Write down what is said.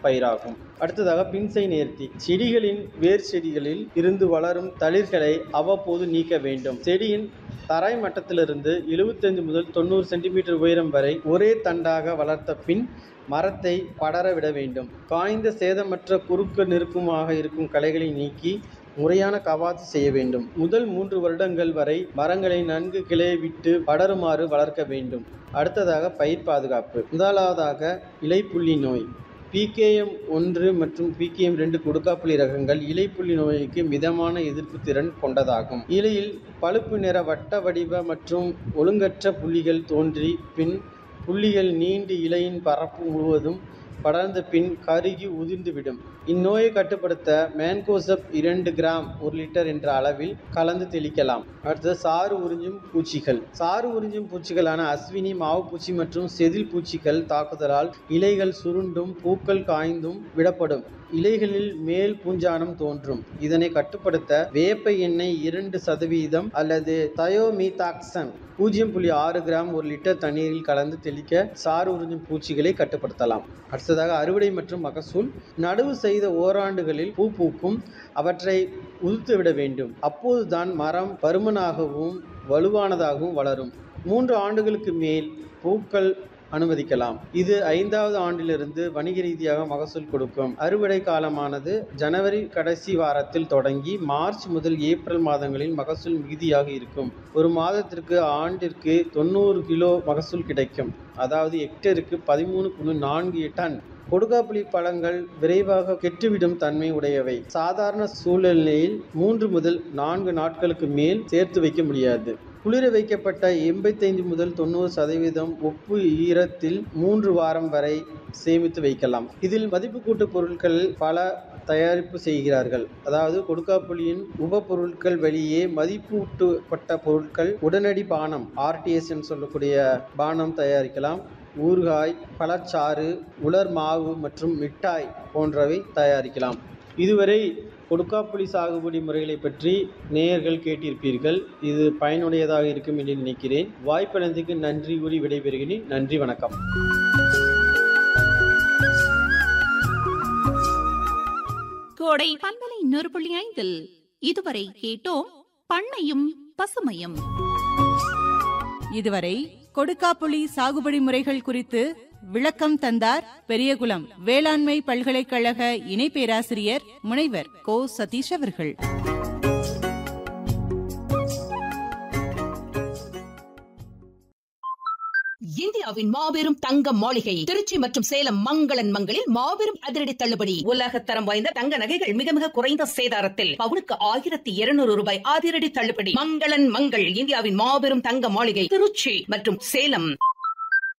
பயிராகும் அடுத்ததாக பின்சை நேர்த்தி செடிகளின் வேர் செடிகளில் இருந்து வளரும் தளிர்களை அவ்வப்போது நீக்க வேண்டும் செடியின் தரை மட்டத்திலிருந்து 75 முதல் தொண்ணூறு சென்டிமீட்டர் உயரம் வரை ஒரே தண்டாக வளர்த்த பின் மரத்தை படர விட வேண்டும் காய்ந்த சேதமற்ற குறுக்கு நெருக்கமாக இருக்கும் களைகளை நீக்கி முறையான கவாத்து செய்ய வேண்டும் முதல் மூன்று வருடங்கள் வரை மரங்களை நன்கு கிளைய விட்டு படருமாறு வளர்க்க வேண்டும் அடுத்ததாக பயிர் பாதுகாப்பு முதலாவதாக இலைப்புள்ளி நோய் பிகேஎம் ஒன்று மற்றும் பிகேஎம் ரெண்டு கொடுக்காப்புளி ரகங்கள் இலைப்புள்ளி நோய்க்கு மிதமான எதிர்ப்பு திறன் கொண்டதாகும் இலையில் பழுப்பு நிற வட்ட வடிவ மற்றும் ஒழுங்கற்ற புள்ளிகள் தோன்றி பின் புள்ளிகள் நீண்டு இலையின் பரப்பு முழுவதும் படர்ந்த பின் கருகி உதிர்ந்துவிடும் இந்நோயை கட்டுப்படுத்த மேன்கோசப் இரண்டு கிராம் ஒரு லிட்டர் என்ற அளவில் கலந்து தெளிக்கலாம் அடுத்தது சாறு உறிஞ்சும் பூச்சிகள் சாறு உறிஞ்சும் பூச்சிகளான அஸ்வினி மாவுப்பூச்சி மற்றும் செதில் பூச்சிகள் தாக்குதலால் இலைகள் சுருண்டும் பூக்கள் காய்ந்தும் விடப்படும் இலைகளில் மேல் பூஞ்சானம் தோன்றும் இதனை கட்டுப்படுத்த வேப்ப எண்ணெய் இரண்டு சதவீதம் அல்லது தயோமீதாக்சன் பூஜ்ஜியம் புள்ளி ஆறு கிராம் ஒரு லிட்டர் தண்ணீரில் கலந்து தெளிக்க சாறு உறிஞ்சும் பூச்சிகளை கட்டுப்படுத்தலாம் அடுத்ததாக அறுவடை மற்றும் மகசூல் நடவு செய்த ஓராண்டுகளில் பூ பூக்கும் அவற்றை உதிர்த்து விட வேண்டும் அப்போதுதான் மரம் பருமனாகவும் வலுவானதாகவும் வளரும் மூன்று ஆண்டுகளுக்கு மேல் பூக்கள் அனுமதிக்கலாம் இது ஐந்தாவது ஆண்டிலிருந்து வணிக ரீதியாக மகசூல் கொடுக்கும் அறுவடை காலமானது ஜனவரி கடைசி வாரத்தில் தொடங்கி மார்ச் முதல் ஏப்ரல் மாதங்களில் மகசூல் மிகுதியாக இருக்கும் ஒரு மாதத்திற்கு ஆண்டிற்கு தொண்ணூறு கிலோ மகசூல் கிடைக்கும் அதாவது ஹெக்டருக்கு பதிமூணு புள்ளி நான்கு டன் கொடுக்காப்புளி பழங்கள் விரைவாக கெட்டுவிடும் தன்மை உடையவை சாதாரண சூழ்நிலையில் மூன்று முதல் நான்கு நாட்களுக்கு மேல் சேர்த்து வைக்க முடியாது குளிர வைக்கப்பட்ட எண்பத்தைந்து முதல் தொண்ணூறு சதவீதம் உப்பு ஈரத்தில் மூன்று வாரம் வரை சேமித்து வைக்கலாம் இதில் மதிப்பு கூட்டு பொருட்கள் பல தயாரிப்பு செய்கிறார்கள் அதாவது கொடுக்காப்புளியின் உப பொருட்கள் வழியே மதிப்பூட்டப்பட்ட பொருட்கள் உடனடி பானம் ஆர்டிஎஸ் என்று சொல்லக்கூடிய பானம் தயாரிக்கலாம் ஊறுகாய் பழச்சாறு உலர் மாவு மற்றும் மிட்டாய் போன்றவை தயாரிக்கலாம் இதுவரை கொடுக்காப்புளி சாகுபடி முறைகளை பற்றி நேயர்கள் கேட்டிருப்பீர்கள் இது பயனுடையதாக இருக்கும் என்று நினைக்கிறேன் வாய்ப்பளித்ததுக்கு நன்றி கூறி விடைபெறுகிறேன் நன்றி வணக்கம் கோடை பண்பலை நூறு புள்ளி ஐந்தில் இதுவரை கேட்டோம் பண்ணையும் பசுமையும் இதுவரை கொடுக்காப்புளி சாகுபடி முறைகள் குறித்து விளக்கம் தந்தார் பெரியகுளம் வேளாண்மை பல்கலைக்கழக இணை பேராசிரியர் முனைவர் கோ சதீஷ் அவர்கள் இந்தியாவின் மாபெரும் தங்க மாளிகை திருச்சி மற்றும் சேலம் மங்களன் மங்களில் மாபெரும் அதிரடி தள்ளுபடி உலகத்தரம் வாய்ந்த தங்க நகைகள் மிக மிக குறைந்த சேதாரத்தில் பவுனுக்கு ஆயிரத்தி இருநூறு ரூபாய் அதிரடி தள்ளுபடி மங்களன் மங்கள் இந்தியாவின் மாபெரும் தங்க மாளிகை திருச்சி மற்றும் சேலம்